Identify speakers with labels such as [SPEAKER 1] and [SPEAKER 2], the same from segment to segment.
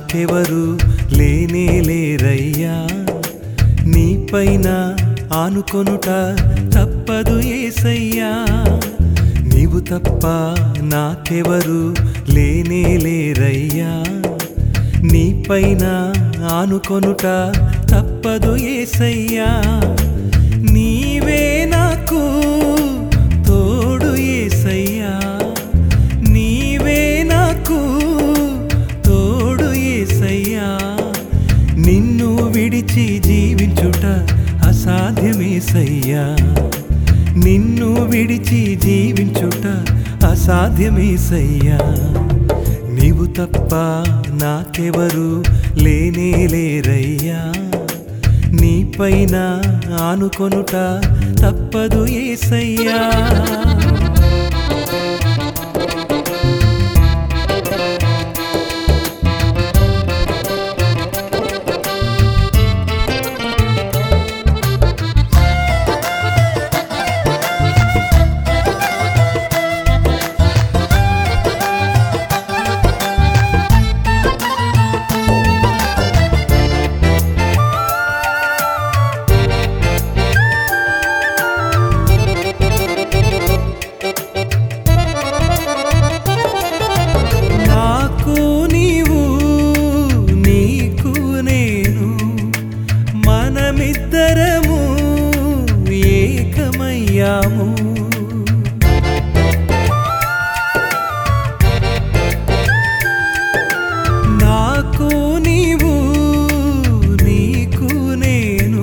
[SPEAKER 1] నాకెవరు లేనే లేరయ్యా నీపైన ఆనుకొనుట తప్పదు ఏసయ్యా నీవు తప్ప నాకెవరు లేనే లేరయ్యా నీపైన ఆనుకొనుట తప్పదు ఏసయ్యా నీవే నాకు తోడు ఏసయ్యా నీవే నాకు తోడు ఏసయ్యా నిన్ను విడిచి జీవించుట అసాధ్యమేసయ్యా నిన్ను విడిచి జీవించుట అసాధ్యమేసయ్యా నీవు తప్ప నాకెవరు లేనే లేరయ్యా నీపైన ఆనుకొనుట తప్పదు ఏసయ్యా నాకు నీవు నీకు నేను మనమిద్దరము ఏకమయ్యాము నాకు నీవు నీకు నేను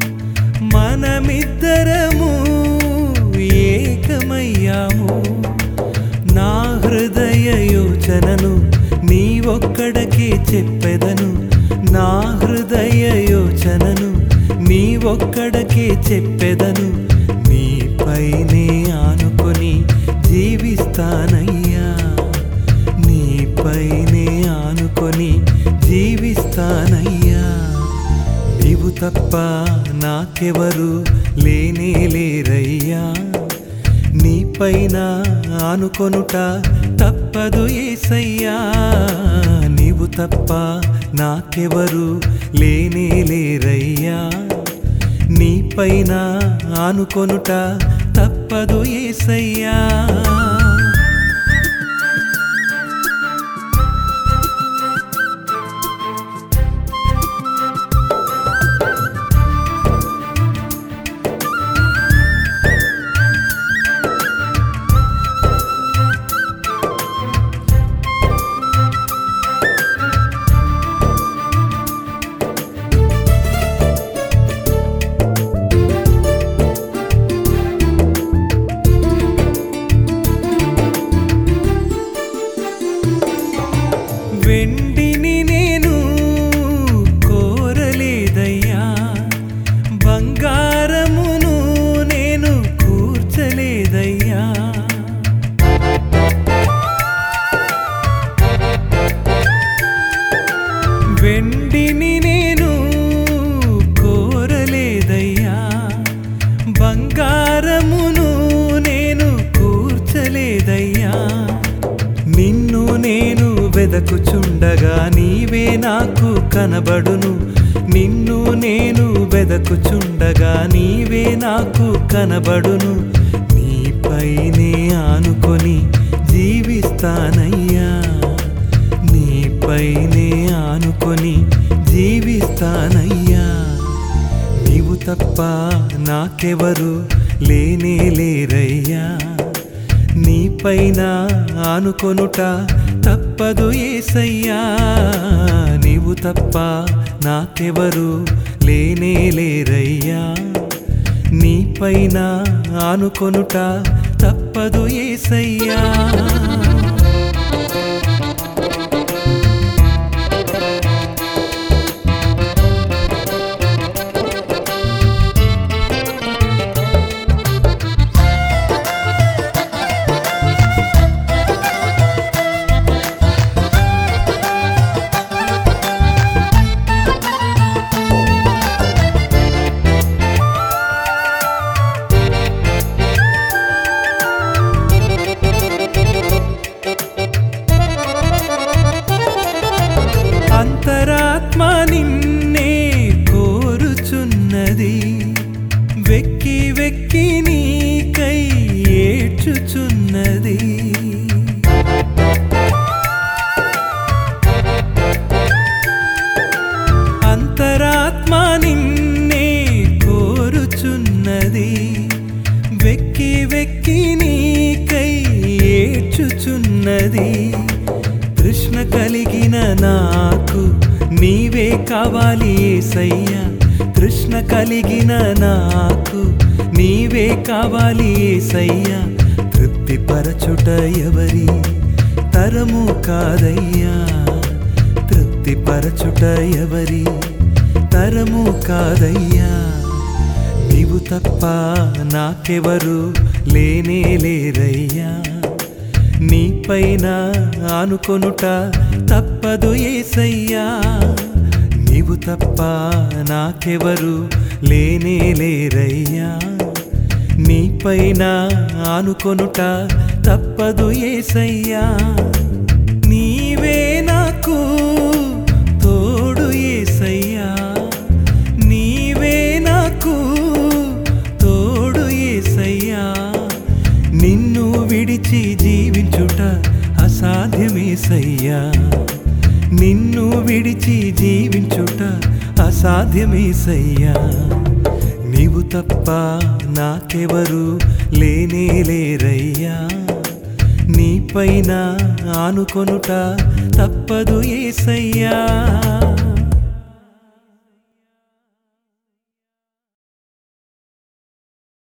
[SPEAKER 1] మనమిద్దరము ఏకమయ్యాము నా హృదయ యోచనను నీ ఒక్కడకే చెప్పెదను నా హృదయ యోచనను నీ ఒక్కడకే చెప్పెదను నీపైనే ఆనుకొని జీవిస్తానయ్యా నీపైనే ఆనుకొని జీవిస్తానయ్యా నీవు తప్ప నాకెవరు లేనే లేరయ్యా నీపైన ఆనుకొనుట తప్పదు ఏసయ్యా నీవు తప్ప నాకెవరు లేనే లేరయ్యా నీపైన ఆనుకొనుట తప్పదు ఏసయ్యా వెండిని నేను కోరలేదయ్యా బంగారమును నేను కూర్చలేదయ్యా వెండిని నేను కోరలేదయ్యా బంగారమును నేను కూర్చలేదయ్యా నిన్ను నేను వెదకుచుండగా నీవే నాకు కనబడును నిన్ను నేను వెదకుచుండగా నీవే నాకు కనబడును నీపైనే ఆనుకొని జీవిస్తానయ్యా నీపైనే ఆనుకొని జీవిస్తానయ్యా నీవు తప్ప నాకెవరు లేనే లేరయ్యా నీపైన ఆనుకొనుట తప్పదు ఏసయ్యా నీవు తప్ప నాకెవరు లేనే లేరయ్యా నీపైన ఆనుకొనుట తప్పదు ఏసయ్యా ఏడ్చుచున్నది వెక్కి వెక్కి నీకై ఏడ్చుచున్నది అంతరాత్మ నిన్నే కోరుచున్నది వెక్కి వెక్కి నీకై ఏడ్చుచున్నది కృష్ణ కలిగిన నాకు నీవే కావాలి ఏసయ్యా కృష్ణ కలిగిన నాకు నీవే కావాలి ఏసయ్యా తృప్తిపరచుట ఎవరి తరము కాదయ్యా తృప్తిపరచుట ఎవరి తరము కాదయ్యా నీవు తప్ప నాకెవరు లేనే లేరయ్యా నీపైన ఆనుకొనుట తప్పదు ఏసయ్యా నీవు తప్ప నాకెవరు లేనే లేరయ్యా నీపైన ఆనుకొనుట తప్పదు ఏసయ్యా నీవే నాకు తోడు ఏసయ్యా నీవే నాకు తోడు ఏసయ్యా నిన్ను విడిచి జీవించుట అసాధ్యమేసయ్యా నిన్ను విడిచి జీవించుట అసాధ్యమేసయ్యా నీవు తప్ప నాకెవరు లేనే లేరయ్యా నీపైన ఆనుకొనుట తప్పదు ఏసయ్యా